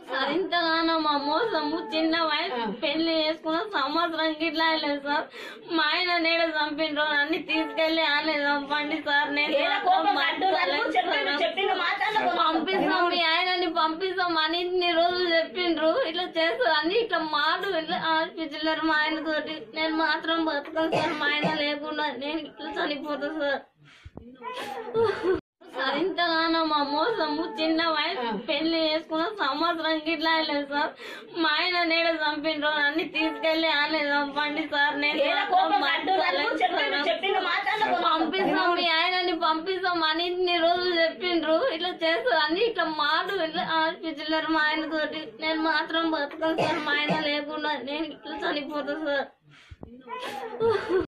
Sir ఇంతగానో మా మోసము చిన్న వయసు పెళ్లి చేసుకున్న సంవత్సరం ఇట్లా లేదు సార్ మా ఆయన నేడ చంపిండ్రు అన్ని తీసుకెళ్లి ఆనే చంపండి సార్ నేను ఏదో మాత్రం కోపం పట్టుదలకు భరించలేను చెప్పిండు సార్. చెప్పిండు మాట్లాడలేదు పంపిస్తాం మీ ఆయనని పంపిస్తాం అని ఇన్ని రోజులు చెప్పిండ్రు ఇట్లా చేస్తారు అన్ని ఇట్లా మాట ఇట్లా ఆడిపించలేరు మా ఆయన తోటి నేను మాత్రం బతకను సార్ మా ఆయన లేకుండా నేను ఇట్లా చనిపోతా సార్ సార్ ఇంతగానో మా మోసము చిన్న వయసు పెళ్లి చేసుకున్న సంవత్సరం ఇట్లా లేదు సార్ మా ఆయన నేడ చంపిండ్రు అన్ని తీసుకెళ్లి ఆనే చంపండి సార్ నేను ఏదో మాత్రం కోపం పట్టుదలకు భరించలేను చెప్పిండు సార్. చెప్పిండు మాట్లాడలేదు పంపిస్తాం మీ ఆయనని పంపిస్తాం అని ఇన్ని రోజులు చెప్పిండ్రు ఇట్లా చేస్తారు అన్ని ఇట్లా మాట ఇట్లా ఆడిపించలేరు మా ఆయన తోటి నేను మాత్రం బతకను సార్ మా ఆయన లేకుండా నేను ఇట్లా చనిపోతా సార్